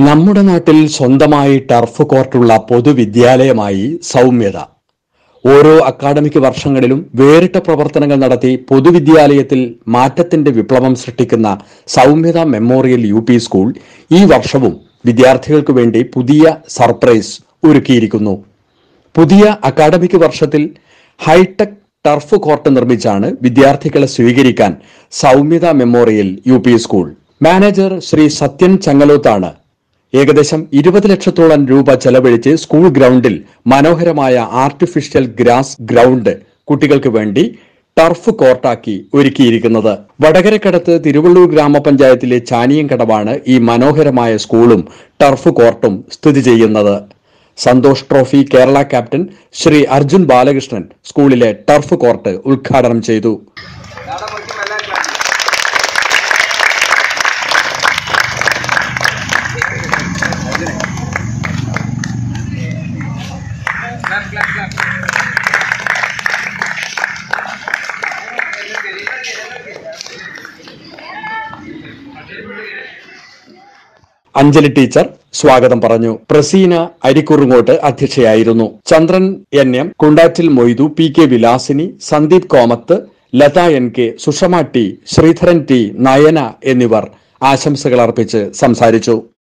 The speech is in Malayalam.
നമ്മുടെ നാട്ടിൽ സ്വന്തമായി ടർഫ് കോർട്ടുള്ള പൊതുവിദ്യാലയമായി സൗമ്യത ഓരോ അക്കാഡമിക് വർഷങ്ങളിലും വേറിട്ട പ്രവർത്തനങ്ങൾ നടത്തി പൊതുവിദ്യാലയത്തിൽ മാറ്റത്തിന്റെ വിപ്ലവം സൃഷ്ടിക്കുന്ന സൗമ്യത മെമ്മോറിയൽ യു പി സ്കൂൾ ഈ വർഷവും വിദ്യാർത്ഥികൾക്ക് വേണ്ടി പുതിയ സർപ്രൈസ് ഒരുക്കിയിരിക്കുന്നു പുതിയ അക്കാഡമിക് വർഷത്തിൽ ഹൈടെക് ടർഫ് കോർട്ട് നിർമ്മിച്ചാണ് വിദ്യാർത്ഥികളെ സ്വീകരിക്കാൻ Soumyatha memorial U P school manager Shri Sathyan ചങ്ങലോത്താണ് ഏകദേശം ഇരുപത് ലക്ഷത്തോളം രൂപ ചെലവഴിച്ച് സ്കൂൾ ഗ്രൗണ്ടിൽ മനോഹരമായ ആർട്ടിഫിഷ്യൽ ഗ്രാസ് ഗ്രൗണ്ട് കുട്ടികൾക്ക് വേണ്ടി ടർഫ് കോർട്ടാക്കി ഒരുക്കിയിരിക്കുന്നത് വടകരക്കടത്ത് തിരുവള്ളൂർ ഗ്രാമപഞ്ചായത്തിലെ ചാനിയങ്കടവാണ് ഈ മനോഹരമായ സ്കൂളും ടർഫ് കോർട്ടും സ്ഥിതി ചെയ്യുന്നത് സന്തോഷ് ട്രോഫി കേരള ക്യാപ്റ്റൻ ശ്രീ അർജുൻ ബാലകൃഷ്ണൻ സ്കൂളിലെ ടർഫ് കോർട്ട് ഉദ്ഘാടനം ചെയ്തു അഞ്ജലി ടീച്ചർ സ്വാഗതം പറഞ്ഞു പ്രസീന അരിക്കുറുങ്ങോട്ട് അധ്യക്ഷയായിരുന്നു Chandran N M Kundattil Moidu P K Vilasini Sandeep Komath Latha N K Sushama T Sreedharan T Nayana എന്നിവർ ആശംസകൾ അർപ്പിച്ച് സംസാരിച്ചു